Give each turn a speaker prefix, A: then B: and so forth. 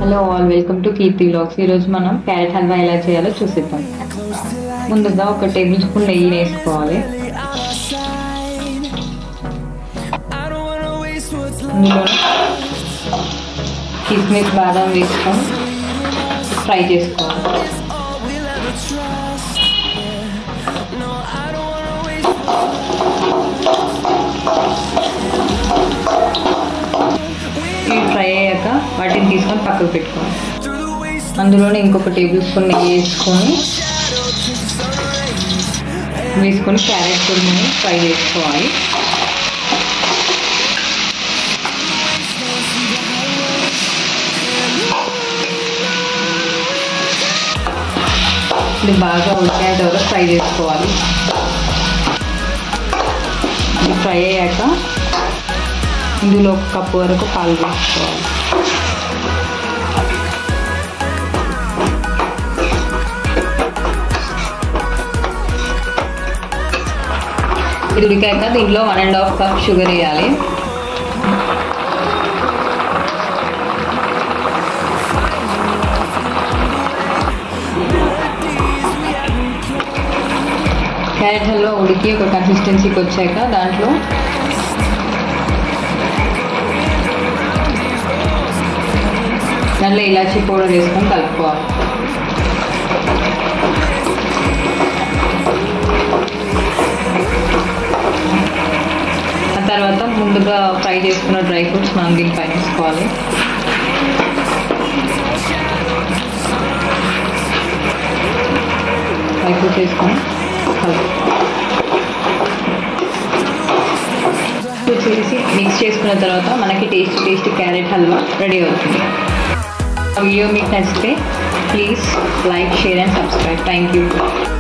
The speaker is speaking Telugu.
A: hello all welcome to Keerthi vlogs ఈరోజు మనం క్యారెట్ హల్వా ఎలా చేయాలో చూసిద్దాం ముందుగా ఒక టేబుల్ స్పూన్ నెయ్యి వేసుకోవాలి ఇందులో కిస్మిస్ బాదం వేసుకొని ఫ్రై చేసుకోవాలి ఇవి ఫ్రై అయ్యాక వాటిని తీసుకొని పక్కకు పెట్టుకోవాలి అందులోనే ఇంకొక టేబుల్ స్పూన్ నెయ్యి వేసుకొని వేసుకొని క్యారెట్ తురుముని ఫ్రై చేసుకోవాలి ఇది బాగా ఉడికేంత వరకు ఫ్రై చేసుకోవాలి ఇది ఫ్రై అయ్యాక ఇందులో ఒక కప్పు వరకు పాలు వేసుకోవాలి ఇది ఉడికాక దీంట్లో one and half cup sugar వేయాలి క్యారెట్ హల్వా ఉడికి ఒక కన్సిస్టెన్సీకి వచ్చాక దాంట్లో దాంట్లో ఇలాచీ పౌడర్ వేసుకొని కలుపుకోవాలి ఆ తర్వాత ముందుగా ఫ్రై చేసుకున్న డ్రై ఫ్రూట్స్ మనం దీనిపైన వేసుకోవాలి డ్రై ఫ్రూట్స్ వేసుకొని కలుపు చేసి మిక్స్ చేసుకున్న తర్వాత మనకి taste taste carrot halwa ready అవుతుంది వీడియో మీకు నచ్చితే please like share and subscribe thank you